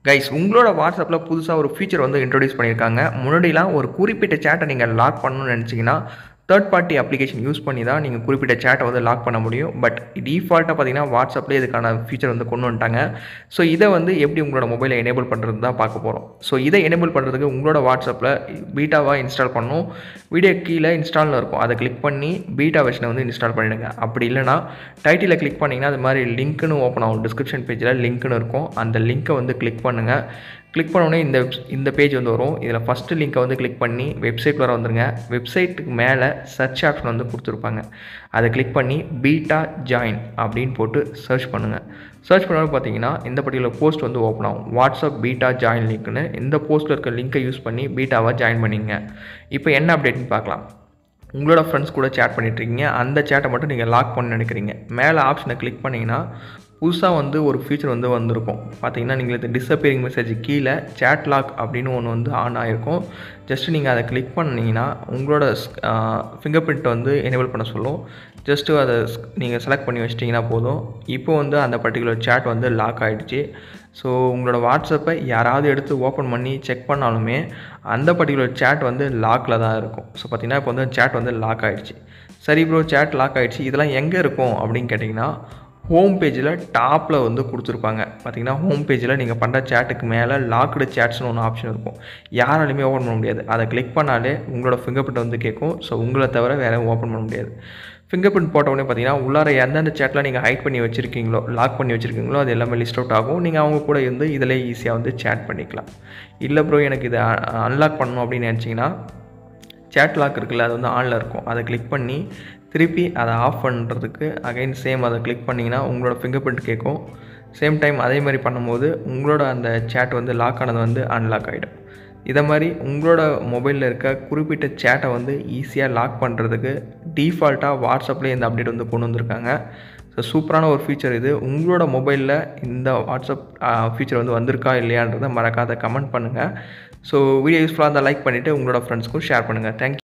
guys உங்களோட வாட்ஸ்அப்பில் புதுசாக ஒரு ஃபீச்சர் வந்து இன்ட்ரடியூஸ் பண்ணியிருக்காங்க முன்னாடிலாம் ஒரு குறிப்பிட்ட சேட்டை நீங்கள் லாக் பண்ணணும்னு நினச்சிங்கன்னா தேர்ட் பார்ட்டி அப்ளிகேஷன் யூஸ் பண்ணி தான் நீங்கள் குறிப்பிட்ட சேட்டை வந்து லாக் பண்ண முடியும் பட் டிஃபால்ட்டாக பார்த்தீங்கன்னா வாட்ஸ்அப்லேயே இதுக்கான ஃபீச்சர் வந்து கொண்டு வந்துட்டாங்க ஸோ இதை வந்து எப்படி உங்களோட மொபைலை எனேபிள் பண்ணுறது தான் பார்க்க போகிறோம் ஸோ இதை எனேபிள் பண்ணுறதுக்கு உங்களோட வாட்ஸ்அப்பில் பீட்டாவாக இன்ஸ்டால் பண்ணணும் வீடியோ கீழே இன்ஸ்டால்னு இருக்கும் அதை கிளிக் பண்ணி பீட்டா வெர்ஷனை வந்து இன்ஸ்டால் பண்ணிடுங்க அப்படி இல்லைனா டைட்டில் கிளிக் பண்ணிங்கன்னா அது மாதிரி லிங்க்னு ஓப்பன் ஆகும் டிஸ்கிரிப்ஷன் பேஜில் லிங்க்னு இருக்கும் அந்த லிங்க்கை வந்து கிளிக் பண்ணுங்கள் கிளிக் பண்ணோடனே இந்த இந்த பேஜ் வந்து வரும் இதில் ஃபஸ்ட்டு லிங்க்கை வந்து கிளிக் பண்ணி வெப்சைட் வர வந்துருங்க வெப்சைட்டுக்கு மேலே சர்ச் ஆப்ஷன் வந்து கொடுத்துருப்பாங்க அதை கிளிக் பண்ணி பீட்டா ஜாயின் அப்படின்னு போட்டு சர்ச் பண்ணுங்கள் சர்ச் பண்ணாலும் பார்த்தீங்கன்னா இந்த பர்டிகுலர் போஸ்ட் வந்து ஓப்பன் ஆகும் வாட்ஸ்அப் பீட்டா ஜாயின் லிங்க்னு இந்த போஸ்ட்டில் இருக்க லிங்க்கை யூஸ் பண்ணி பீட்டாவை ஜாயின் பண்ணிங்க இப்போ என்ன அப்டேட்னு பார்க்கலாம் உங்களோட ஃப்ரெண்ட்ஸ் கூட சேட் பண்ணிட்டுருக்கீங்க அந்த சேட்டை மட்டும் நீங்கள் லாக் பண்ண நினைக்கிறீங்க மேலே ஆப்ஷனை கிளிக் பண்ணிங்கன்னா புதுசாக வந்து ஒரு ஃபீச்சர் வந்து வந்திருக்கும் பார்த்தீங்கன்னா நீங்கள் இந்த டிஸப்பியரிங் மெசேஜ் கீழே சேட் லாக் அப்படின்னு ஒன்று வந்து ஆன் ஆகிருக்கும் ஜஸ்ட் நீங்கள் அதை கிளிக் பண்ணிங்கன்னா உங்களோட ஃபிங்கர் பிரிண்ட் வந்து எனேபிள் பண்ண சொல்லும் ஜஸ்ட்டு அதை நீங்கள் செலக்ட் பண்ணி வச்சிட்டிங்கன்னா போதும் இப்போ வந்து அந்த பர்டிகுலர் சேட் வந்து லாக் ஆகிடுச்சு ஸோ உங்களோட வாட்ஸ்அப்பை யாராவது எடுத்து ஓப்பன் பண்ணி செக் பண்ணாலுமே அந்த பர்டிகுலர் சேட் வந்து லாக்கில் தான் இருக்கும் ஸோ பார்த்தீங்கன்னா இப்போ வந்து சேட் வந்து லாக் ஆகிடுச்சு சரி ப்ரோ சேட் லாக் ஆகிடுச்சு இதெல்லாம் எங்கே இருக்கும் அப்படின்னு கேட்டிங்கன்னா ஹோம் பேஜில் டாப்பில் வந்து கொடுத்துருப்பாங்க பார்த்தீங்கன்னா ஹோம் பேஜில் நீங்கள் பண்ணுற சேட்டுக்கு மேலே லாக்டு சேட்ஸ்னு ஒன்று ஆப்ஷன் இருக்கும் யாராலையுமே ஓப்பன் பண்ண முடியாது அதை கிளிக் பண்ணாலே உங்களோட ஃபிங்கர் பிரிண்ட் வந்து கேட்கும் ஸோ உங்களை தவிர வேறு ஓப்பன் பண்ண முடியாது ஃபிங்கர் பிரிண்ட் போட்ட உடனே பார்த்தீங்கன்னா உள்ளார எந்தெந்த சேட்டில் நீங்கள் ஹைட் பண்ணி வச்சுருக்கீங்களோ லாக் பண்ணி வச்சுருக்கீங்களோ அது எல்லாமே லிஸ்ட் அவுட் ஆகும் நீங்கள் அவங்க கூட இருந்து இதில் ஈஸியாக வந்து சேட் பண்ணிக்கலாம் இல்லை ப்ரோ எனக்கு இதை அன்லாக் பண்ணணும் அப்படின்னு நினச்சிங்கன்னா சேட் லாக் இருக்குல்ல அது வந்து ஆனில் இருக்கும் அதை கிளிக் பண்ணி திருப்பி அதை ஆஃப் பண்ணுறதுக்கு அகைன் சேம் அதை கிளிக் பண்ணிங்கன்னா உங்களோட ஃபிங்கர் பிரிண்ட் கேட்கும் சேம் டைம் அதே மாதிரி பண்ணும்போது உங்களோட அந்த சேட் வந்து லாக் ஆனது வந்து அன்லாக் ஆகிடும் இதை மாதிரி உங்களோட மொபைலில் இருக்க குறிப்பிட்ட சேட்டை வந்து ஈஸியாக லாக் பண்ணுறதுக்கு டீஃபால்ட்டாக வாட்ஸ்அப்லேயே இந்த அப்டேட் வந்து கொண்டு வந்திருக்காங்க ஸோ சூப்பரான ஒரு ஃபீச்சர் இது உங்களோட மொபைலில் இந்த வாட்ஸ்அப் ஃபீச்சர் வந்து வந்திருக்கா இல்லையான்றதை மறக்காத கமெண்ட் பண்ணுங்கள் ஸோ வீடியோ யூஸ்ஃபுல்லாக இருந்தால் லைக் பண்ணிவிட்டு உங்களோட ஃப்ரெண்ட்ஸ்க்கும் ஷேர் பண்ணுங்கள் தேங்க்யூ